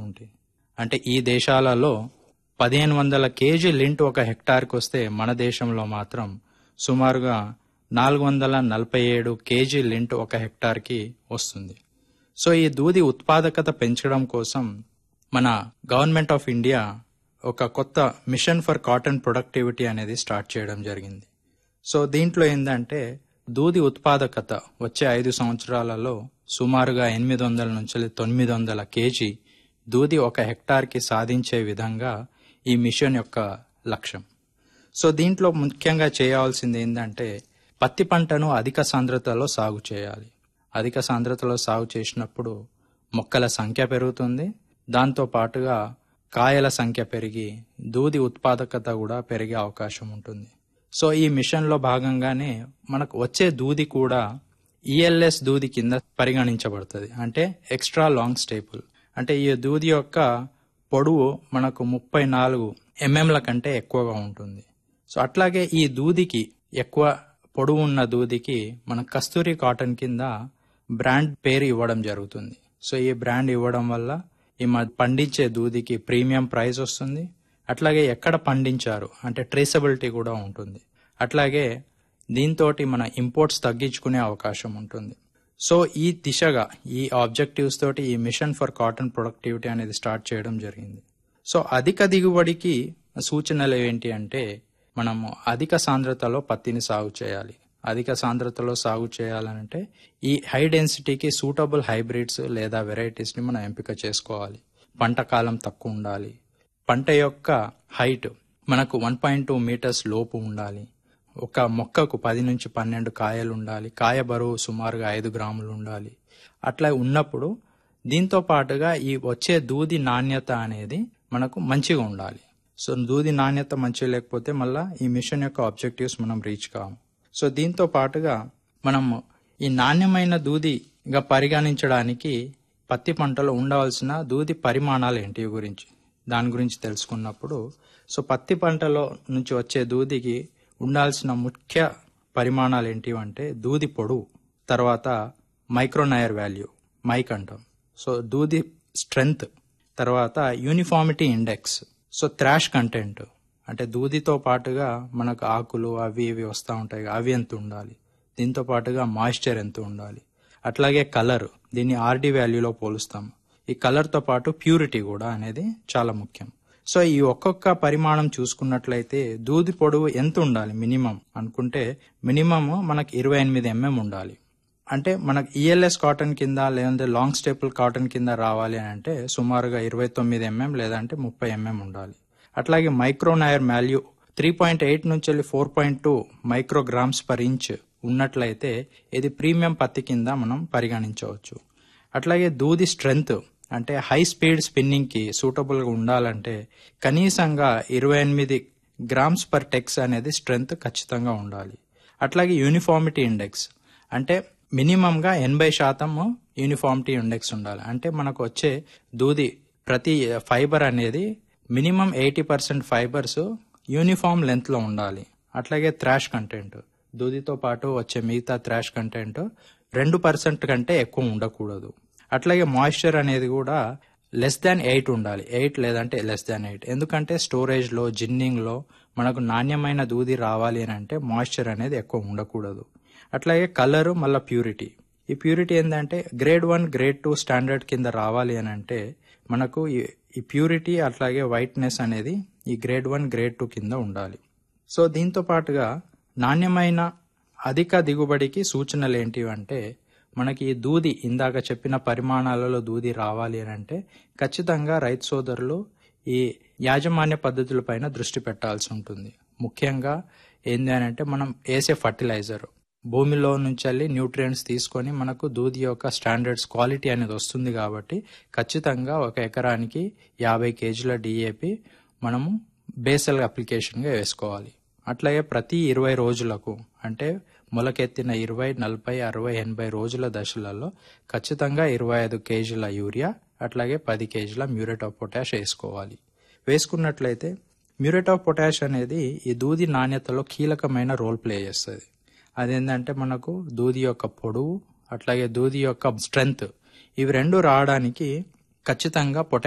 ఉంటాయి అంటే ఈ దేశాలలో పదిహేను వందల కేజీ లింట్ ఒక హెక్టార్కి వస్తే మన దేశంలో మాత్రం సుమారుగా నాలుగు వందల నలభై ఏడు కేజీ లింట్ ఒక హెక్టార్కి వస్తుంది సో ఈ దూది ఉత్పాదకత పెంచడం కోసం మన గవర్నమెంట్ ఆఫ్ ఇండియా ఒక కొత్త మిషన్ ఫర్ కాటన్ ప్రొడక్టివిటీ అనేది స్టార్ట్ చేయడం జరిగింది సో దీంట్లో ఏంటంటే దూది ఉత్పాదకత వచ్చే ఐదు సంవత్సరాలలో సుమారుగా ఎనిమిది వందల నుంచి తొమ్మిది వందల కేజీ దూది ఒక హెక్టార్కి సాధించే విధంగా ఈ మిషన్ యొక్క లక్ష్యం సో దీంట్లో ముఖ్యంగా చేయాల్సింది ఏంటంటే పత్తి పంటను అధిక సాంద్రతలో సాగు చేయాలి అధిక సాంద్రతలో సాగు చేసినప్పుడు మొక్కల సంఖ్య పెరుగుతుంది దాంతో పాటుగా కాయల సంఖ్య పెరిగి దూది ఉత్పాదకత కూడా పెరిగే అవకాశం ఉంటుంది సో ఈ మిషన్లో భాగంగానే మనకు వచ్చే దూది కూడా ఈఎల్ఎస్ దూది కింద పరిగణించబడుతుంది అంటే ఎక్స్ట్రా లాంగ్ స్టేపుల్ అంటే ఈ దూది యొక్క పొడవు మనకు ముప్పై నాలుగు ఎంఎంల కంటే ఎక్కువగా ఉంటుంది సో అట్లాగే ఈ దూదికి ఎక్కువ పొడవు ఉన్న దూదికి మన కస్తూరి కాటన్ కింద బ్రాండ్ పేరు ఇవ్వడం జరుగుతుంది సో ఈ బ్రాండ్ ఇవ్వడం వల్ల ఈ మ- పండించే దూదికి ప్రీమియం ప్రైస్ వస్తుంది అట్లాగే ఎక్కడ పండించారు అంటే ట్రేసబిలిటీ కూడా ఉంటుంది అట్లాగే దీంతో మన ఇంపోర్ట్స్ తగ్గించుకునే అవకాశం ఉంటుంది సో ఈ దిశగా ఈ ఆబ్జెక్టివ్స్ తోటి ఈ మిషన్ ఫర్ కాటన్ ప్రొడక్టివిటీ అనేది స్టార్ట్ చేయడం జరిగింది సో అధిక దిగుబడికి సూచనలు ఏంటి అంటే మనము అధిక సాంద్రతలో పత్తిని సాగు చేయాలి అధిక సాంద్రతలో సాగు చేయాలంటే ఈ హై డెన్సిటీకి సూటబుల్ హైబ్రిడ్స్ లేదా వెరైటీస్ ని మనం ఎంపిక చేసుకోవాలి పంట కాలం తక్కువ ఉండాలి పంట యొక్క హైట్ మనకు వన్ పాయింట్ టూ మీటర్స్ లోపు ఉండాలి ఒక మొక్కకు పది నుంచి పన్నెండు కాయలు ఉండాలి కాయ బరువు సుమారుగా ఐదు గ్రాములు ఉండాలి అట్లా ఉన్నప్పుడు దీంతో పాటుగా ఈ వచ్చే దూది నాణ్యత అనేది మనకు మంచిగా ఉండాలి సో దూది నాణ్యత మంచిగా లేకపోతే మళ్ళా ఈ మిషన్ యొక్క ఆబ్జెక్టివ్స్ మనం రీచ్ కాము సో దీంతో పాటుగా మనం ఈ నాణ్యమైన దూదిగా పరిగణించడానికి పత్తి పంటలో ఉండవలసిన దూది పరిమాణాలు ఏంటి గురించి దాని గురించి తెలుసుకున్నప్పుడు సో పత్తి పంటలో నుంచి వచ్చే దూదికి ఉండాల్సిన ముఖ్య పరిమాణాలు ఏంటి అంటే దూది పొడవు తర్వాత మైక్రోనయర్ వాల్యూ మైక్ అంటాం సో దూది స్ట్రెంగ్త్ తర్వాత uniformity index so trash content అంటే దూదితో పాటుగా మనకు ఆకులు అవి ఇవి వస్తూ ఉంటాయి కదా, అవి ఎంత ఉండాలి దీంతో పాటుగా మాయిశ్చర్ ఎంత ఉండాలి అట్లాగే కలర్ దీన్ని ఆర్డి వాల్యూలో పోలుస్తాం ఈ కలర్తో పాటు ప్యూరిటీ కూడా అనేది చాలా ముఖ్యం సో ఈ ఒక్కొక్క పరిమాణం చూసుకున్నట్లయితే దూది పొడవు ఎంత ఉండాలి మినిమం అనుకుంటే మినిమం మనకి ఇరవై ఎనిమిది ఎంఎం ఉండాలి అంటే మనకు ఈఎల్ఎస్ కాటన్ కింద లేదంటే లాంగ్ స్టేపుల్ కాటన్ కింద రావాలి అని అంటే సుమారుగా ఇరవై తొమ్మిది ఎంఎం లేదంటే ముప్పై ఎంఎం ఉండాలి అట్లాగే micronaire value three point eight నుంచి వెళ్ళి four point two micrograms per inch ఉన్నట్లయితే ఇది ప్రీమియం పత్తి కింద మనం పరిగణించవచ్చు అట్లాగే దూది స్ట్రెంగ్త్ అంటే హై స్పీడ్ స్పిన్నింగ్ కి సూటబుల్ గా ఉండాలంటే కనీసంగా ఇరవై ఎనిమిది గ్రామ్స్ పర్ టెక్స్ అనేది స్ట్రెంగ్త్ ఖచ్చితంగా ఉండాలి అట్లాగే యూనిఫామిటీ ఇండెక్స్ అంటే మినిమం గా ఎనభై శాతం యూనిఫామిటీ ఇండెక్స్ ఉండాలి అంటే మనకు వచ్చే దూది ప్రతి ఫైబర్ అనేది minimum eighty percent fibres uniform length లో ఉండాలి అట్లాగే థ్రాష్ కంటెంట్ దూదితో పాటు వచ్చే మిగతా థ్రాష్ కంటెంట్ రెండు పర్సెంట్ కంటే ఎక్కువ ఉండకూడదు అట్లాగే మాయిశ్చర్ అనేది కూడా లెస్ దాన్ ఎయిట్ ఉండాలి ఎయిట్ లేదంటే లెస్ దాన్ ఎయిట్ ఎందుకంటే స్టోరేజ్ లో జిన్నింగ్ లో మనకు నాణ్యమైన దూది రావాలి అని అంటే మాయిశ్చర్ అనేది ఎక్కువ ఉండకూడదు అట్లాగే కలరు మళ్ళీ ప్యూరిటీ ఈ ప్యూరిటీ ఏంటంటే grade one grade two standard కింద రావాలి అని అంటే మనకు ఈ- ఈ ప్యూరిటీ అట్లాగే వైట్నెస్ అనేది ఈ గ్రేడ్ వన్ గ్రేడ్ టూ కింద ఉండాలి సో దీంతో పాటుగా నాణ్యమైన అధిక దిగుబడికి సూచనలు ఏంటి అంటే మనకి ఈ దూది ఇందాక చెప్పిన పరిమాణాలలో దూది రావాలి అని అంటే ఖచ్చితంగా రైతు సోదరులు ఈ యాజమాన్య పద్ధతులపైన దృష్టి పెట్టాల్సి ఉంటుంది ముఖ్యంగా ఏంది అని అంటే మనం వేసే ఫర్టిలైజర్ భూమిలో నుంచి వెళ్ళి న్యూట్రియంట్స్ తీసుకొని మనకు దూది యొక్క స్టాండర్డ్స్ క్వాలిటీ అనేది వస్తుంది కాబట్టి ఖచ్చితంగా ఒక ఎకరానికి యాభై కేజీల డిఏపి మనము బేసల్ అప్లికేషన్గా వేసుకోవాలి అట్లాగే ప్రతి ఇరవై రోజులకు అంటే మొలకెత్తిన ఇరవై నలభై అరవై ఎనభై రోజుల దశలలో ఖచ్చితంగా ఇరవై ఐదు కేజీల యూరియా అట్లాగే పది కేజీల మ్యూరేట్ ఆఫ్ పొటాష్ వేసుకోవాలి వేసుకున్నట్లయితే మ్యూరేట్ ఆఫ్ పొటాష్ అనేది ఈ దూది నాణ్యతలో కీలకమైన రోల్ ప్లే చేస్తుంది అదేంటంటే మనకు దూది యొక్క పొడవు అట్లాగే దూది యొక్క స్ట్రెంగ్త్ ఇవి రెండు రావడానికి ఖచ్చితంగా పొటాష్